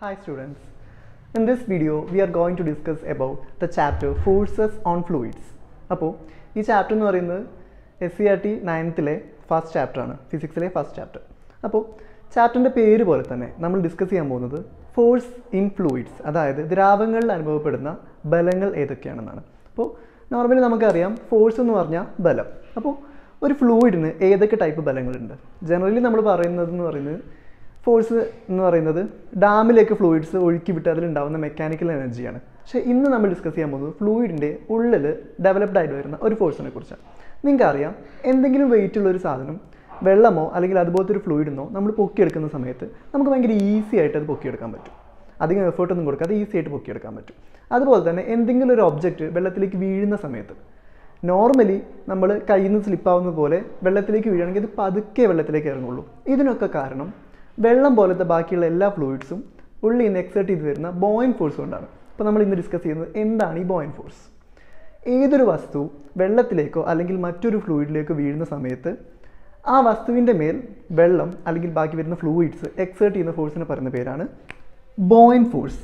Hi students. In this video, we are going to discuss about the chapter Forces on Fluids. അപ്പോൾ ഈ chapter എന്ന് പറയുന്നത് S C R T നയൻത്തിലെ first ചാപ്റ്ററാണ് ഫിസിക്സിലെ first chapter അപ്പോൾ ചാപ്റ്ററിൻ്റെ പേര് പോലെ തന്നെ നമ്മൾ ഡിസ്കസ് ചെയ്യാൻ പോകുന്നത് ഫോഴ്സ് ഇൻ ഫ്ലൂയിഡ്സ് അതായത് ദ്രാവകങ്ങളിൽ അനുഭവപ്പെടുന്ന ബലങ്ങൾ ഏതൊക്കെയാണെന്നാണ് അപ്പോൾ നോർമലി നമുക്കറിയാം ഫോഴ്സ് എന്ന് പറഞ്ഞാൽ ബലം അപ്പോൾ ഒരു ഫ്ലൂയിഡിന് ഏതൊക്കെ ടൈപ്പ് ബലങ്ങളുണ്ട് ജനറലി നമ്മൾ പറയുന്നത് എന്ന് പറയുന്നത് ഫോഴ്സ് എന്ന് പറയുന്നത് ഡാമിലേക്ക് ഫ്ലൂയിഡ്സ് ഒഴുക്കി വിട്ട് അതിലുണ്ടാകുന്ന മെക്കാനിക്കൽ എനർജിയാണ് പക്ഷേ ഇന്ന് നമ്മൾ ഡിസ്കസ് ചെയ്യാൻ പോകുന്നത് ഫ്ലൂയിഡിൻ്റെ ഉള്ളിൽ ഡെവലപ്ഡ് ആയിട്ട് വരുന്ന ഒരു ഫോഴ്സിനെ കുറിച്ചാണ് നിങ്ങൾക്കറിയാം എന്തെങ്കിലും വെയിറ്റ് ഉള്ള ഒരു സാധനം വെള്ളമോ അല്ലെങ്കിൽ അതുപോലത്തെ ഒരു ഫ്ലൂയിഡിനോ നമ്മൾ പൊക്കിയെടുക്കുന്ന സമയത്ത് നമുക്ക് ഭയങ്കര ഈസി ആയിട്ട് അത് പൊക്കിയെടുക്കാൻ പറ്റും അധികം എഫേർട്ടൊന്നും കൊടുക്കാതെ ഈസി ആയിട്ട് പൊക്കിയെടുക്കാൻ പറ്റും അതുപോലെ തന്നെ എന്തെങ്കിലും ഒരു ഒബ്ജക്റ്റ് വെള്ളത്തിലേക്ക് വീഴുന്ന സമയത്ത് നോർമലി നമ്മൾ കയ്യിൽ നിന്ന് സ്ലിപ്പാവുന്ന പോലെ വെള്ളത്തിലേക്ക് വീഴുകയാണെങ്കിൽ ഇത് പതുക്കെ വെള്ളത്തിലേക്ക് ഇറങ്ങുള്ളൂ ഇതിനൊക്കെ കാരണം വെള്ളം പോലത്തെ ബാക്കിയുള്ള എല്ലാ ഫ്ലൂയിഡ്സും ഉള്ളിൽ നിന്ന് എക്സേർട്ട് ചെയ്ത് വരുന്ന ബോയിൻ ഫോഴ്സ് കൊണ്ടാണ് അപ്പോൾ നമ്മൾ ഇന്ന് ഡിസ്കസ് ചെയ്യുന്നത് എന്താണ് ഈ ബോയിൻ ഫോഴ്സ് ഏതൊരു വസ്തു വെള്ളത്തിലേക്കോ അല്ലെങ്കിൽ മറ്റൊരു ഫ്ലൂയിഡിലേക്കോ വീഴുന്ന സമയത്ത് ആ വസ്തുവിൻ്റെ മേൽ വെള്ളം അല്ലെങ്കിൽ ബാക്കി വരുന്ന ഫ്ലൂയിഡ്സ് എക്സേർട്ട് ചെയ്യുന്ന ഫോഴ്സിനെ പറയുന്ന പേരാണ് ബോയിൻ ഫോഴ്സ്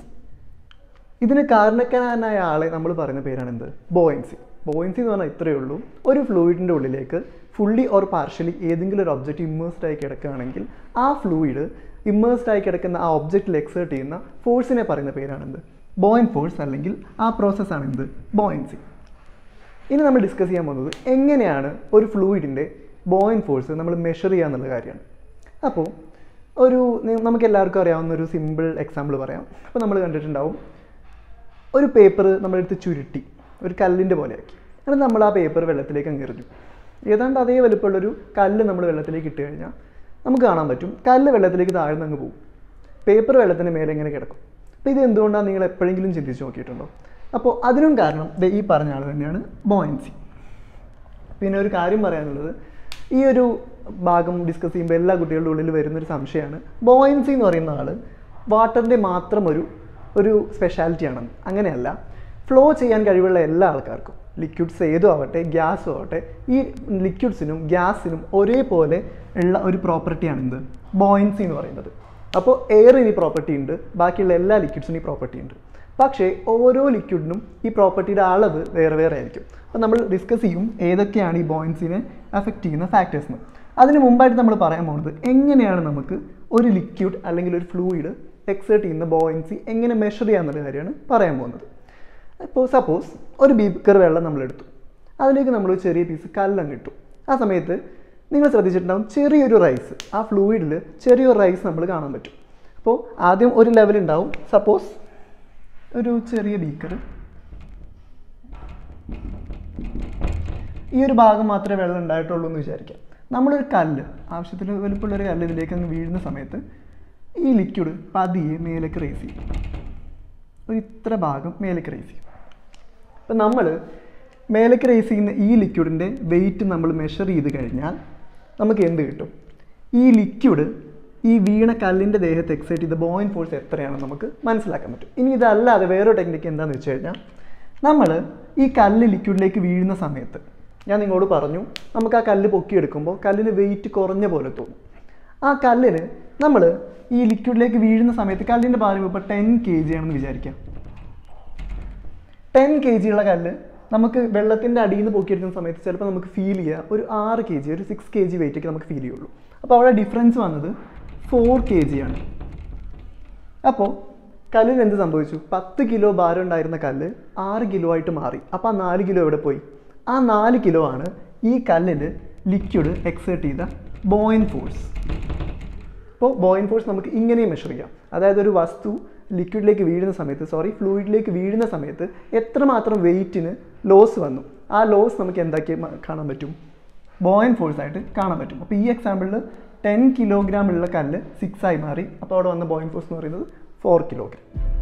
ഇതിന് കാരണക്കാരനായ ആളെ നമ്മൾ പറയുന്ന പേരാണ് എന്ത് ബോയൻസി ബോയൻസി എന്ന് പറഞ്ഞാൽ ഇത്രയേ ഉള്ളൂ ഒരു ഫ്ലൂയിഡിൻ്റെ ഉള്ളിലേക്ക് ഫുള്ളി ഓർ പാർഷ്യലി ഏതെങ്കിലും ഒരു ഒബ്ജക്റ്റ് ഇമ്മേഴ്സ്ഡ് ആയി കിടക്കുകയാണെങ്കിൽ ആ ഫ്ലൂയിഡ് ഇമ്മേഴ്സ്ഡ് ആയി കിടക്കുന്ന ആ ഒബ്ജക്റ്റിൽ എക്സേർട്ട് ചെയ്യുന്ന ഫോഴ്സിനെ പറയുന്ന പേരാണെന്ത് ബോയിൻ ഫോഴ്സ് അല്ലെങ്കിൽ ആ പ്രോസസ്സാണ് എന്ത് ബോയൻസി ഇനി നമ്മൾ ഡിസ്കസ് ചെയ്യാൻ പോകുന്നത് എങ്ങനെയാണ് ഒരു ഫ്ലൂയിഡിൻ്റെ ബോയിൻ ഫോഴ്സ് നമ്മൾ മെഷർ ചെയ്യുക എന്നുള്ള കാര്യമാണ് അപ്പോൾ ഒരു നി- നമുക്ക് എല്ലാവർക്കും അറിയാവുന്ന ഒരു സിമ്പിൾ എക്സാമ്പിൾ പറയാം അപ്പോൾ നമ്മൾ കണ്ടിട്ടുണ്ടാവും ഒരു പേപ്പർ നമ്മളെടുത്ത് ചുരുട്ടി ഒരു കല്ലിൻ്റെ പോലെയാക്കി എന്നിട്ട് നമ്മൾ ആ പേപ്പർ വെള്ളത്തിലേക്ക് അങ്ങ് എറിഞ്ഞു ഏതാണ്ട് അതേ വലുപ്പമുള്ളൊരു കല്ല് നമ്മൾ വെള്ളത്തിലേക്ക് ഇട്ട് കഴിഞ്ഞാൽ നമുക്ക് കാണാൻ പറ്റും കല്ല് വെള്ളത്തിലേക്ക് താഴ്ന്ന് അങ്ങ് പോകും പേപ്പർ വെള്ളത്തിന് മേലെ ഇങ്ങനെ കിടക്കും അപ്പോൾ ഇത് എന്തുകൊണ്ടാണ് നിങ്ങൾ എപ്പോഴെങ്കിലും ചിന്തിച്ച് നോക്കിയിട്ടുണ്ടോ അപ്പോൾ അതിനും കാരണം ദേ ഈ പറഞ്ഞ ആൾ തന്നെയാണ് ബോയൻസി പിന്നെ ഒരു കാര്യം പറയാനുള്ളത് ഈ ഒരു ഭാഗം ഡിസ്കസ് ചെയ്യുമ്പോൾ എല്ലാ കുട്ടികളുടെ ഉള്ളിൽ വരുന്നൊരു സംശയമാണ് ബോയൻസി എന്ന് പറയുന്ന ആൾ വാട്ടറിൻ്റെ മാത്രം ഒരു ഒരു സ്പെഷ്യാലിറ്റി ആണെന്ന് അങ്ങനെയല്ല ഫ്ലോ ചെയ്യാൻ കഴിവുള്ള എല്ലാ ആൾക്കാർക്കും ലിക്വിഡ്സ് ഏതും ആവട്ടെ ഗ്യാസും ആവട്ടെ ഈ ലിക്വിഡ്സിനും ഗ്യാസിനും ഒരേപോലെ ഉള്ള ഒരു പ്രോപ്പർട്ടിയാണ് എന്ത് ബോയൻസി എന്ന് പറയുന്നത് അപ്പോൾ എയറിന് ഈ പ്രോപ്പർട്ടി ഉണ്ട് ബാക്കിയുള്ള എല്ലാ ലിക്വിഡ്സിനും ഈ പ്രോപ്പർട്ടി ഉണ്ട് പക്ഷേ ഓരോ ലിക്വിഡിനും ഈ പ്രോപ്പർട്ടിയുടെ അളവ് വേറെ വേറെ ആയിരിക്കും അപ്പോൾ നമ്മൾ ഡിസ്കസ് ചെയ്യും ഏതൊക്കെയാണ് ഈ ബോയിൻസിനെ അഫക്റ്റ് ചെയ്യുന്ന ഫാക്ടേഴ്സ് എന്ന് അതിന് മുമ്പായിട്ട് നമ്മൾ പറയാൻ പോകുന്നത് എങ്ങനെയാണ് നമുക്ക് ഒരു ലിക്വിഡ് അല്ലെങ്കിൽ ഒരു ഫ്ലൂയിഡ് എക്സേർട്ട് ചെയ്യുന്ന ബോയിൻസി എങ്ങനെ മെഷർ ചെയ്യാന്നുള്ള കാര്യമാണ് പറയാൻ പോകുന്നത് ഇപ്പോൾ സപ്പോസ് ഒരു ബീക്കർ വെള്ളം നമ്മൾ എടുത്തു അതിലേക്ക് നമ്മൾ ഒരു ചെറിയ പീസ് കല്ലങ്ങ് ഇട്ടു ആ സമയത്ത് നിങ്ങൾ ശ്രദ്ധിച്ചിട്ടുണ്ടാവും ചെറിയൊരു റൈസ് ആ ഫ്ലൂയിഡിൽ ചെറിയൊരു റൈസ് നമ്മൾ കാണാൻ പറ്റും അപ്പോൾ ആദ്യം ഒരു ലെവൽ ഉണ്ടാവും സപ്പോസ് ഒരു ചെറിയ ബീക്കർ ഈ ഒരു ഭാഗം മാത്രമേ വെള്ളം ഉണ്ടായിട്ടുള്ളൂ എന്ന് വിചാരിക്കാം നമ്മളൊരു കല്ല് ആവശ്യത്തിന് വലുപ്പമുള്ള ഒരു കല്ല് ഇതിലേക്ക് അങ്ങ് വീഴുന്ന സമയത്ത് ഈ ലിക്വിഡ് പതിയെ മേലേക്ക് റേസ് ചെയ്യും ഒരു ഇത്ര ഭാഗം മേലേക്ക് റേസ് ചെയ്യും അപ്പം നമ്മൾ മേലേക്ക് റേസ് ചെയ്യുന്ന ഈ ലിക്വിഡിൻ്റെ വെയിറ്റ് നമ്മൾ മെഷർ ചെയ്ത് കഴിഞ്ഞാൽ നമുക്ക് എന്ത് കിട്ടും ഈ ലിക്വിഡ് ഈ വീണ കല്ലിൻ്റെ ദേഹത്ത് എക്സൈറ്റ് ചെയ്ത ബോയിൻ ഫോഴ്സ് എത്രയാണെന്ന് നമുക്ക് മനസ്സിലാക്കാൻ പറ്റും ഇനി ഇതല്ലാതെ വേറൊരു ടെക്നിക്ക് എന്താണെന്ന് വെച്ച് കഴിഞ്ഞാൽ നമ്മൾ ഈ കല്ല് ലിക്വിഡിലേക്ക് വീഴുന്ന സമയത്ത് ഞാൻ നിങ്ങളോട് പറഞ്ഞു നമുക്ക് ആ കല്ല് പൊക്കിയെടുക്കുമ്പോൾ കല്ലിന് വെയിറ്റ് കുറഞ്ഞ പോലെ തോന്നും ആ കല്ലിന് നമ്മൾ ഈ ലിക്വിഡിലേക്ക് വീഴുന്ന സമയത്ത് കല്ലിൻ്റെ ഭാരം ഇപ്പോൾ ടെൻ കെ ജി ആണെന്ന് വിചാരിക്കാം ടെൻ കെ ജി ഉള്ള കല്ല് നമുക്ക് വെള്ളത്തിൻ്റെ അടിയിൽ നിന്ന് പൊക്കിയെടുക്കുന്ന സമയത്ത് ചിലപ്പോൾ നമുക്ക് ഫീൽ ചെയ്യുക ഒരു ആറ് കെ ജി ഒരു സിക്സ് കെ ജി വെയിറ്റ് ഒക്കെ നമുക്ക് ഫീൽ ചെയ്യുള്ളൂ അപ്പോൾ അവിടെ ഡിഫറൻസ് വന്നത് ഫോർ കെ ജി ആണ് അപ്പോൾ കല്ലിന് എന്ത് സംഭവിച്ചു പത്ത് കിലോ ഭാരം ഉണ്ടായിരുന്ന കല്ല് ആറ് കിലോ ആയിട്ട് മാറി അപ്പോൾ ആ നാല് കിലോ എവിടെ പോയി ആ നാല് കിലോ ആണ് ഈ കല്ലിന് ലിക്വിഡ് എക്സേർട്ട് ചെയ്ത ബോയിൻ ഫോഴ്സ് അപ്പോൾ ബോയിൻ ഫോഴ്സ് നമുക്ക് ഇങ്ങനെയും മെഷർ ചെയ്യാം അതായത് ഒരു വസ്തു ലിക്വിഡിലേക്ക് വീഴുന്ന സമയത്ത് സോറി ഫ്ലൂയിഡിലേക്ക് വീഴുന്ന സമയത്ത് എത്രമാത്രം വെയിറ്റിന് ലോസ് വന്നു ആ ലോസ് നമുക്ക് എന്താക്കി മ- കാണാൻ പറ്റും ബോയിൻ ഫോഴ്സ് ആയിട്ട് കാണാൻ പറ്റും അപ്പോൾ ഈ എക്സാമ്പിളിൽ ടെൻ കിലോഗ്രാം ഉള്ള കല്ല് സിക്സ് ആയി മാറി അപ്പോൾ അവിടെ വന്ന ബോയിൻ ഫോഴ്സ് എന്ന് പറയുന്നത് ഫോർ കിലോഗ്രാം